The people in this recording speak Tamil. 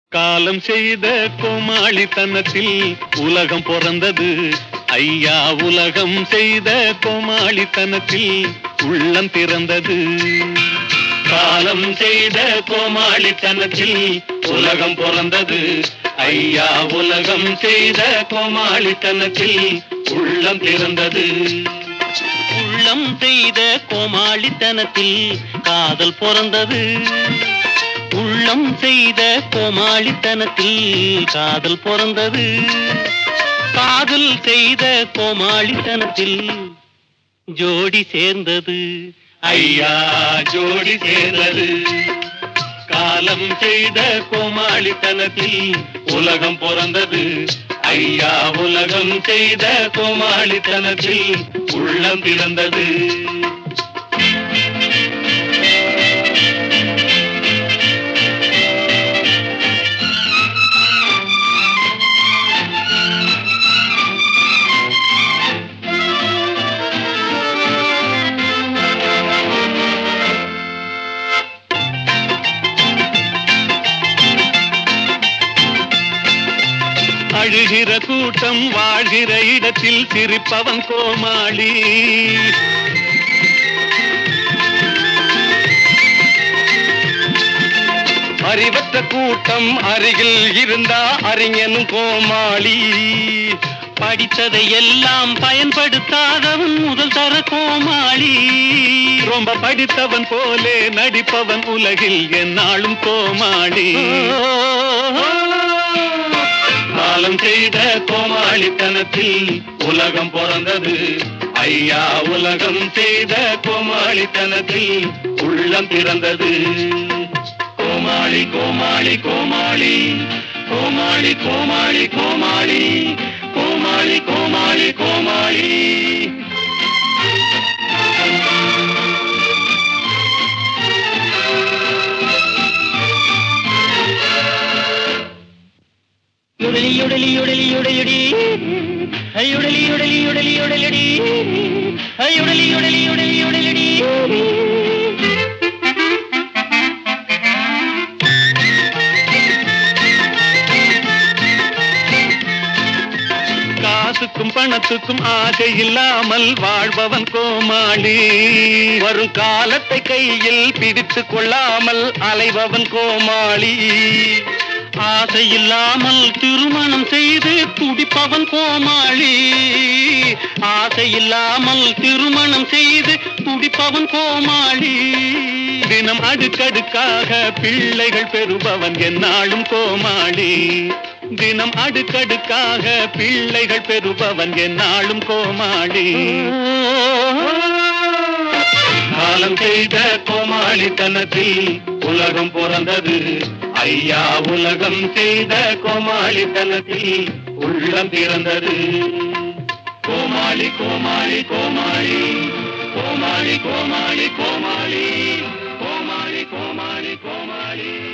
காலம் செய்த கோமாளித்தனத்தில் உலகம் பிறந்தது ஐயா உலகம் செய்த கோமாளித்தனத்தில் உள்ளம் திறந்தது காலம் செய்த கோமாளித்தனத்தில் உலகம் பிறந்தது ஐயா உலகம் செய்த கோமாளித்தனத்தில் உள்ளம் திறந்தது உள்ளம் செய்த கோமாளித்தனத்தில் காதல் பிறந்தது உள்ளம் செய்த கோமாளித்தனத்தில் காதல் பிறந்தது காதல் செய்த கோமாளித்தனத்தில் ஜோடி சேர்ந்தது ஐயா ஜோடி சேர்ந்தது காலம் செய்த கோமாளித்தனத்தில் உலகம் பிறந்தது ஐயா உலகம் செய்த கோமாளித்தனத்தில் உள்ளம் பிறந்தது அழுகிற கூட்டம் வாழ்கிற இடத்தில் சிரிப்பவன் கோமாளி அறிவற்ற கூட்டம் அருகில் இருந்தா அறிஞனும் கோமாளி படித்ததை எல்லாம் பயன்படுத்தாதவன் முதல் தர கோமாளி ரொம்ப படித்தவன் போலே நடிப்பவன் உலகில் என்னாலும் கோமாளி காலம் செய்த கோமாளித்தனத்தில் உலகம் பிறந்தது ஐயா உலகம் செய்த கோமாளித்தனத்தில் உள்ளம் பிறந்தது கோமாளி கோமாளி கோமாளி கோமாளி கோமாளி கோமாளி கோமாளி கோமாளி கோமாளி யுடலி யுடலி யுடலி யுடலிடி யுடலி யுடலி யுடலி யுடலிடி யுடலி யுடலி யுடலி யுடலிடி காசுக்கும் பணத்துக்கும் ஆசை இல்லாமல் வாழ்பவன் கோமாளி வரும் காலத்தை கையில் பிடித்து கொள்ளாமல் அலைபவன் கோமாளி ஆசை இல்லாமல் திருமணம் செய்து துடிப்பவன் கோமாளி ஆசை இல்லாமல் திருமணம் செய்து துடிப்பவன் கோமாளி தினம் அடுக்கடுக்காக பிள்ளைகள் பெறுபவன் என்னாலும் கோமாளி தினம் அடுக்கடுக்காக பிள்ளைகள் பெறுபவன் என்னாலும் கோமாளி காலம் செய்த கோமாளித்தனத்தில் உலகம் பிறந்தது ஐயா உலகம் செய்த கோமாளித்தனத்தில் உள்ளம் பிறந்தது கோமாளி கோமாளி கோமாளி கோமாளி கோமாளி கோமாளி கோமாளி கோமாளி கோமாளி